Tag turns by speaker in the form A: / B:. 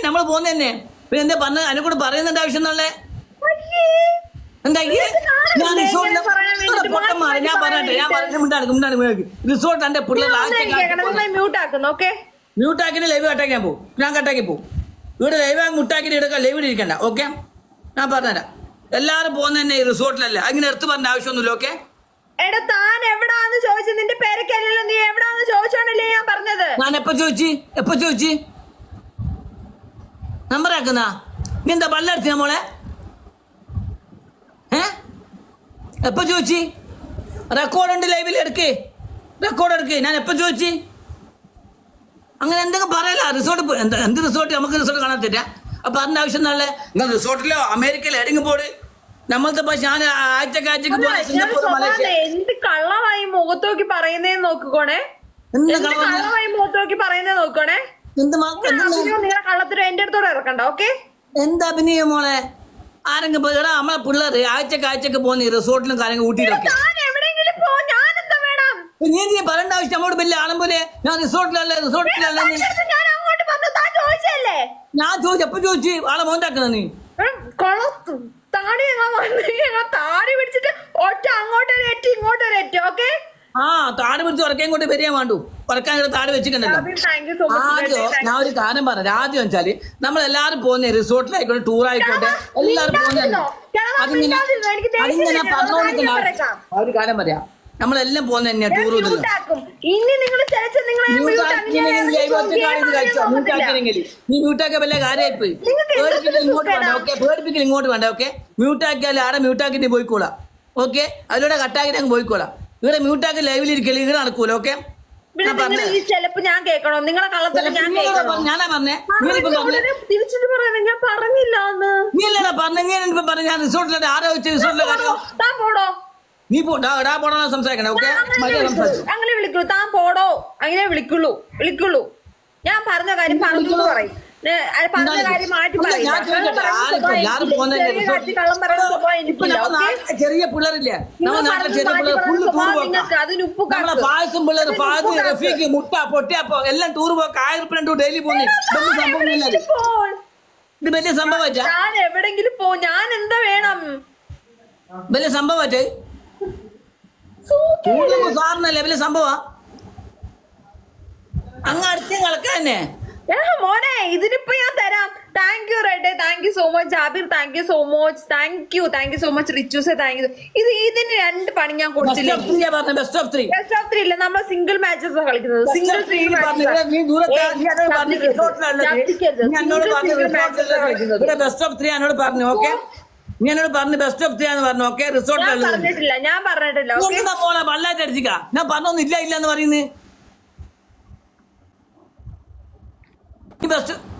A: നമ്മൾ പോകുന്ന തന്നെ പിന്നെ എന്താ പറഞ്ഞ അതിനെ കൂടെ പറയുന്നുണ്ട് ആവശ്യം എന്നുള്ളേ
B: അയ്യേ.
A: എന്താ ഈ- ഞാൻ
B: ഇങ്ങനെ
A: റിസോർട്ടിൽ
B: പറയാൻ വേണ്ടിയിട്ട്
A: പൊട്ടന്മാരെ ഞാൻ
B: മാറ്റി
A: പറഞ്ഞിട്ട് ഞാൻ പറഞ്ഞ മിണ്ടാണ് മിണ്ടാണ് റിസോർട്ട് എന്റെ പിള്ളേർ
B: ഒന്ന് എനിക്ക് കേൾക്കണം. നിങ്ങൾ മ്യൂട്ട് ആക്കുന്നു ഓക്കെ
A: മ്യൂട്ടാക്കിന് ലൈവ് കട്ടാക്കാൻ പോകും ഞാൻ കട്ടാക്കി പോകും ഇവിടെ ലൈവ് മുട്ടാക്കിന് എടുക്കാം ലൈവിൽ ഇരിക്കണ്ട ഓക്കെ ഞാൻ പറഞ്ഞുതരാം എല്ലാവരും പോകുന്ന തന്നെ ഈ റിസോർട്ടിലല്ല അങ്ങനെ എടുത്ത് പറഞ്ഞ ആവശ്യമൊന്നുമില്ല ഓക്കെ
B: എടാ താൻ എവിടാന്ന് ചോദിച്ചത് നിന്റെ പേരക്കല്ലല്ലോ നീ എവിടാന്ന് ചോദിച്ചോണ്ടല്ലേ ഞാൻ പറഞ്ഞത്
A: ഞാൻ എപ്പോ ചോദിച്ചു എപ്പോ ചോദിച്ചു നമ്പർ ആക്കുന്ന നീ എന്താ ബള്ളടിച്ച മോളെ ഏ എപ്പോ ചോദിച്ചു റെക്കോർഡ് ഉണ്ട് ലൈവിൽ എടുക്കേ റെക്കോർഡ് എടുക്കേ ഞാൻ എപ്പോ ചോദിച്ചു അങ്ങനെ എന്തൊക്കെ പറയല റിസോർട്ട് പോ- എന്ത് എന്ത് റിസോർട്ട് നമുക്ക് റിസോർട്ട് കാണാൻ തരാ അപ്പൊ പറഞ്ഞ ആവശ്യം എന്നാളെ നിങ്ങൾ റിസോർട്ടിലോ അമേരിക്കയിലോ എവിടെയെങ്കിലും പോട് നമ്മളത്തെ പക്ഷെ ഞാൻ ആഴ്ചക്ക് ആഴ്ചക്ക്
B: അല്ല,
A: പോലെ
B: ഞാൻ
A: സിംഗപ്പൂർ
B: സ്വഭാവം
A: മലേഷ്യ
B: എന്ത് കള്ളമായി മുഖത്ത് നോക്കി പറയുന്നേന്ന് നോക്കിക്കോണേ
A: എന്ത്
B: എന്ത്
A: കളവെന്ന്?
B: കള്ളമായി മുഖത്ത് നോക്കി പറയുന്നേ നോക്കണേ
A: എന്ത് മാ- എന്ത് മാ-
B: നിങ്ങളെ കള്ളത്തിനും എന്റെ അടുത്തോടെ ഇറക്കണ്ട ഓക്കെ
A: എന്താ അഭിനയം മോളെ ആരെങ്കിലും പോയി, എടാ നമ്മളെ പിള്ളേർ ആഴ്ചക്ക് ആഴ്ചക്ക് പോകുന്ന ഈ റിസോർട്ടിലും കാര്യങ്ങൾ ഊട്ടിയിലൊക്കെ
B: താൻ എവിടെയെങ്കിലും പോ ഞാൻ എന്താ വേണം
A: നീ നീ പറയേണ്ട ആവശ്യം നമ്മോട് വലിയ ആളും പോലെ ഞാൻ റിസോർട്ടിലല്ലേ റിസോർട്ടിലല്ലേ
B: തന്റെ അടുത്ത് ഞാൻ അങ്ങോട്ട് പറഞ്ഞു താൻ ചോദിച്ചല്ലേ
A: ഞാൻ ചോദിച്ചു എപ്പോ ചോദിച്ചു ആളെ മോന്താക്കുന്ന നീ
B: ഉം, കൊള- താടി ഞങ്ങൾ വന്ന് ഞങ്ങൾ താടി പിടിച്ചിട്ട് ഒറ്റ അങ്ങോട്ടൊരു എറ്റ് ഇങ്ങോട്ടൊരു എറ്റ് ഓക്കെ
A: ആ താട് പിടിച്ച് ഉറക്കാൻ കൊണ്ട് വരിക വേണ്ടു ഉറക്കാൻ ഇവിടെ താട് വെച്ചിട്ടുണ്ടല്ലോ
B: താങ്ക് യു സോ
A: ആദ്യം ഞാൻ ഒരു കാര്യം പറഞ്ഞു ആദ്യം വെച്ചാല് നമ്മൾ എല്ലാരും പോകുന്ന റിസോർട്ടിലായിക്കോട്ടെ ടൂർ ആയിക്കോട്ടെ എല്ലാരും പോകുന്നതല്ലേ അതിങ്ങനെ അതിങ്ങനെ പറഞ്ഞോണ്ടിരിക്കുന്ന ആ ഒരു കാര്യം പറയാം നമ്മളെല്ലാം പോകുന്ന തന്നെയാ ടൂർ ഇതില്ല
B: ഇനി നിങ്ങൾ ചലച്ച നിങ്ങൾ
A: നീ മ്യൂട്ടാക്കിയ വല്ല കാര്യമായിപ്പോയി
B: നിങ്ങൾക്ക് എന്തൊരു
A: പേടിപ്പിക്കൽ ഇങ്ങോട്ട് വേണ്ട
B: സുഖേടാ?
A: ഓക്കെ പേടിപ്പിക്കൽ ഇങ്ങോട്ട് വേണ്ട ഓക്കെ മ്യൂട്ടാക്കിയാൽ ആടെ മ്യൂട്ടാക്കിട്ട് പോയിക്കോളാം ഓക്കെ അതിലൂടെ കട്ടാക്കിട്ട് അങ്ങ് പോയിക്കോളാം ഇവിടെ മ്യൂട്ടാക്കി ലൈവിൽ ഇരിക്കല് ഇവിടെ നടക്കൂല ഓക്കെ ഞാൻ
B: നിങ്ങൾ
A: പറഞ്ഞേ
B: ഈ ചിലപ്പോ ഞാൻ കേൾക്കണോ നിങ്ങളെ കള്ളത്തരം ഞാൻ കേൾക്കണോ
A: ഞാനാ പറഞ്ഞേ നീ ഇപ്പൊ പറഞ്ഞേ
B: തിരിച്ചിട്ട് പറയാൻ ഞാൻ പറഞ്ഞില്ല എന്ന്
A: നീ അല്ലടാ പറഞ്ഞ നീ ഇപ്പൊ പറഞ്ഞ ഞാൻ റിസോർട്ടിലെ ആരോ വെച്ച് റിസോർട്ടിലെ കാര്യം
B: താൻ പോടോ
A: നീ പോ ഡാ ഡാ പോടാ സംസാരിക്കണേ ഓക്കെ മര്യാദ സംസാരിച്ചു
B: അങ്ങനെ വിളിക്കുള്ളൂ താൻ പോടോ അങ്ങനെ വിളിക്കുള്ളൂ വിളിക്കുള്ളൂ ഞാൻ പറഞ്ഞ കാര്യം പറഞ്ഞു പറയും ഏ, അത് പറഞ്ഞ കാര്യം മാറ്റി
A: അല്ല,
B: പറയില്ല.
A: ഞാൻ ചോദിക്കട്ടെ
B: കള്ളം പറയുന്ന
A: ആരും
B: സ്വഭാവം
A: എല്ലാരും
B: എനിക്കില്ല.
A: പോകുന്ന
B: ചെറിയ കാര്യത്തിൽ കള്ളം പറയുന്ന സ്വഭാവം എനിക്കില്ല
A: നമ്മുടെ
B: ഓക്കെ
A: നാട്ടിലെ ചെറിയ പിള്ളേരില്ലേ
B: നിങ്ങൾ
A: നമ്മുടെ നാട്ടിലെ
B: പറഞ്ഞ്
A: ചെറിയ
B: മാറ്റി
A: പിള്ളേർ
B: പറയുന്ന
A: ഫുള്ള് ടൂർ
B: സ്വഭാവം
A: പോക്കാം
B: നിങ്ങൾക്ക് അതിന് ഉപ്പ്
A: നമ്മളെ
B: കാക്ക്.
A: പായസം പിള്ളേർ
B: അതിന്
A: ഫാദ്
B: ഉപ്പ് കാക്ക്.
A: റഫീഖ് മുട്ട പൊട്ടിയപ്പോ എല്ലാം ടൂർ പോക്കാം ആയിരം രൂപ ഡെയിലി പോകുന്നു ഇതൊന്നും സംഭവമില്ല
B: എവിടെയെങ്കിലും പോ.
A: ഇത് വലിയ സംഭവം
B: ഞാൻ എവിടെങ്കിലും പോ ഞാൻ എന്താ വേണം
A: വലിയ സംഭവം
B: സൂക്കേട്.
A: സാറിനല്ലേ വലിയ സംഭവ അങ്ങ് അടുത്ത കളക്ക തന്നെ
B: ഏ, മോനെ ഇതിനിപ്പോ ഞാൻ തരാം താങ്ക് യു റെഡേ thank you so much Jabir thank you so much thank you thank you so much റിച്ചൂസെ താങ്ക് യു ഇത് ഇതിന് രണ്ട് പണി ഞാൻ
A: ബെസ്റ്റ്
B: കൊടുത്തില്ല
A: ഓഫ് ത്രീ പറഞ്ഞ best of three
B: best of three ഇല്ല നമ്മൾ സിംഗിൾ മാച്ചസ് കളിക്കുന്നത് സിംഗിൾ ത്രീ
A: നീ ദൂരത്ത് നീ എന്നോട് പറഞ്ഞ റിസോർട്ടിലല്ലേ നീ എന്നോട് പറഞ്ഞ റിസോർട്ടിലല്ലേ ഇവിടെ ബെസ്റ്റ് ഓഫ് ത്രീ എന്നോട് പറഞ്ഞു ഓക്കെ നീ എന്നോട് പറഞ്ഞു ബെസ്റ്റ് ഓഫ് ത്രീ എന്ന് പറഞ്ഞു ഓക്കെ
B: ഞാൻ
A: റിസോർട്ടിലല്ലേ
B: പറഞ്ഞിട്ടില്ല ഞാൻ പറഞ്ഞിട്ടില്ല ഓക്കെ
A: എന്താ മോളെ വള്ളായിട്ട് അടിച്ചിക്ക ഞാൻ പറഞ്ഞൊന്നും ഇല്ല ഇല്ല എന്ന് പറയുന്നത് ഈ ബെസ്റ്റ്